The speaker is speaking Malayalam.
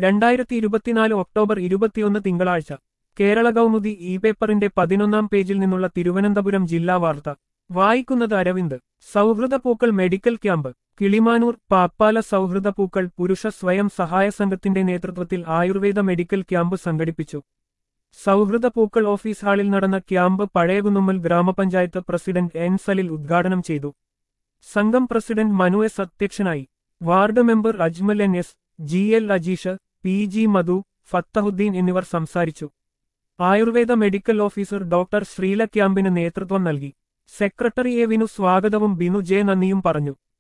രണ്ടായിരത്തി ഇരുപത്തിനാല് ഒക്ടോബർ ഇരുപത്തിയൊന്ന് തിങ്കളാഴ്ച കേരള കൗമുദി ഇ പേപ്പറിന്റെ പതിനൊന്നാം പേജിൽ നിന്നുള്ള തിരുവനന്തപുരം ജില്ലാ വാർത്ത വായിക്കുന്നത് അരവിന്ദ് സൗഹൃദ പൂക്കൾ മെഡിക്കൽ ക്യാമ്പ് കിളിമാനൂർ പാപ്പാല സൗഹൃദ പൂക്കൾ പുരുഷ സ്വയം സഹായ സംഘത്തിന്റെ നേതൃത്വത്തിൽ ആയുർവേദ മെഡിക്കൽ ക്യാമ്പ് സംഘടിപ്പിച്ചു സൗഹൃദ പൂക്കൾ ഓഫീസ് ഹാളിൽ നടന്ന ക്യാമ്പ് പഴയകുന്നുമ്മൽ ഗ്രാമപഞ്ചായത്ത് പ്രസിഡന്റ് എൻ സലിൽ ഉദ്ഘാടനം ചെയ്തു സംഘം പ്രസിഡന്റ് മനു എസ് അധ്യക്ഷനായി ward member Ajmal N S G L Ajeesh P G Madhu Fathahudheen എന്നിവർ സംസാരിച്ചു Ayurveda medical officer doctor Sreela ക്യാമ്പിന് നേതൃത്വം നൽകി സെക്രട്ടറി എ വിനു സ്വാഗതവും ബിനു ജെ നന്ദിയും പറഞ്ഞു